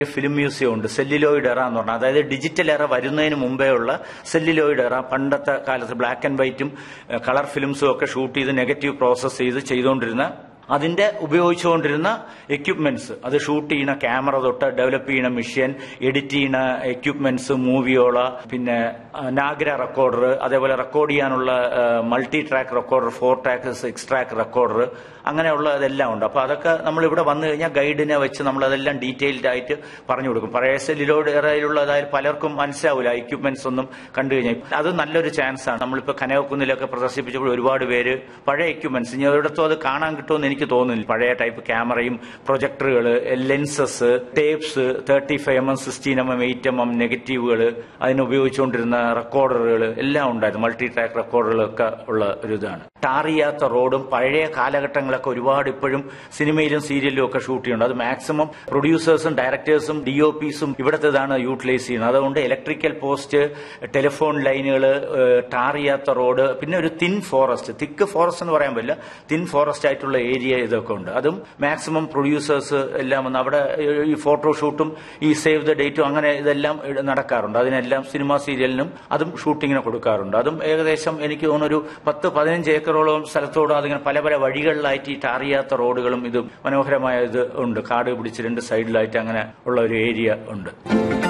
film museum ഉണ്ട് celluloid എറ എന്ന് പറഞ്ഞാൽ അതായത് ഡിജിറ്റൽ എറ വരുന്നതിന് മുമ്പേ ഉള്ള സെല്ലിലോയിഡ് എറ പണ്ടത്തെ കാലത്ത് ബ്ലാക്ക് ആൻഡ് വൈറ്റും കളർ ഫിലിംസും ഒക്കെ ഷൂട്ട് ചെയ്ത് നെഗറ്റീവ് പ്രോസസ്സ് ചെയ്ത് ചെയ്തുകൊണ്ടിരുന്ന അതിന്റെ ഉപയോഗിച്ചുകൊണ്ടിരുന്ന എക്യുപ്മെന്റ്സ് അത് ഷൂട്ട് ചെയ്യുന്ന ക്യാമറ തൊട്ട് ഡെവലപ്പ് ചെയ്യുന്ന മെഷീൻ എഡിറ്റ് ചെയ്യുന്ന എക്യുപ്മെന്റ്സ് മൂവിയോള പിന്നെ നാഗ്ര റെക്കോർഡർ അതേപോലെ റെക്കോർഡ് ചെയ്യാനുള്ള multi track recorder four track six track recorder അങ്ങനെയുള്ള ഇതെല്ലാം ഉണ്ട് അപ്പൊ അതൊക്കെ നമ്മൾ ഇവിടെ വന്നു കഴിഞ്ഞാൽ ഗൈഡിനെ വെച്ച് നമ്മൾ അതെല്ലാം ഡീറ്റെയിൽഡ് ആയിട്ട് പറഞ്ഞു കൊടുക്കും പഴയ സെല്ലിലോട് ഏറയിലുള്ള അതായത് പലർക്കും മനസ്സിലാവില്ല എക്യുപ്മെന്റ്സ് ഒന്നും കണ്ടു കഴിഞ്ഞാൽ അത് നല്ലൊരു ചാൻസ് ആണ് നമ്മളിപ്പോൾ കനകക്കുന്നിലൊക്കെ പ്രദർശിപ്പിച്ചപ്പോൾ ഒരുപാട് പേര് പഴയ എക്യുപ്മെന്റ്സ് ഇനി ഒരിടത്തും അത് കാണാൻ കിട്ടുമെന്ന് എനിക്ക് തോന്നുന്നില്ല പഴയ ടൈപ്പ് ക്യാമറയും പ്രൊജക്ടറുകൾ lenses tapes thirty five M M sixteen M M eight M M നെഗറ്റീവുകൾ അതിന് ഉപയോഗിച്ചുകൊണ്ടിരുന്ന റെക്കോർഡറുകൾ എല്ലാം ഉണ്ടായിരുന്നു മൾട്ടി ട്രാക്ക് റെക്കോർഡറുകളൊക്കെ ഉള്ള ഒരു ഇതാണ് ടാർ ചെയ്യാത്ത റോഡും പഴയ കാലഘട്ടങ്ങളൊക്കെ ഒരുപാട് ഇപ്പോഴും സിനിമയിലും സീരിയലിലും ഒക്കെ ഷൂട്ട് ചെയ്യുന്നുണ്ട് അത് മാക്സിമം പ്രൊഡ്യൂസേഴ്സും ഡയറക്ടേഴ്സും ഡി ഒ പിസും ഇവിടത്തേതാണ് യൂട്ടിലൈസ് ചെയ്യുന്നത് അതുകൊണ്ട് ഇലക്ട്രിക്കൽ പോസ്റ്റ് ടെലിഫോൺ ലൈനുകൾ ടാർ ചെയ്യാത്ത റോഡ് പിന്നെ ഒരു തിൻ ഫോറസ്റ്റ് തിക്ക് ഫോറസ്റ്റ് എന്ന് പറയാൻ പറ്റില്ല തിൻ ഫോറസ്റ്റ് ആയിട്ടുള്ള ഏരിയ ഇതൊക്കെ ഉണ്ട് അതും മാക്സിമം പ്രൊഡ്യൂസേഴ്സ് എല്ലാം വന്ന് അവിടെ ഈ ഫോട്ടോഷൂട്ടും ഈ സേവ് ദ ഡേറ്റും അങ്ങനെ ഇതെല്ലാം നടക്കാറുണ്ട് അതിനെല്ലാം സിനിമ സീരിയലിനും അതും ഷൂട്ടിങ്ങിന് കൊടുക്കാറുണ്ട് അതും ഏകദേശം എനിക്ക് തോന്നുന്നു ഒരു പത്ത് പതിനഞ്ച് ഏക്കറോളം സ്ഥലത്തോടും അതിങ്ങനെ പല പല വഴികളിലായിട്ട് ഈ ടാർ ചെയ്യാത്ത റോഡുകളും ഇതും മനോഹരമായ ഇത് ഉണ്ട് കാട് പിടിച്ച് രണ്ട് സൈഡിലായിട്ട് അങ്ങനെ ഉള്ള ഒരു ഏരിയ ഉണ്ട്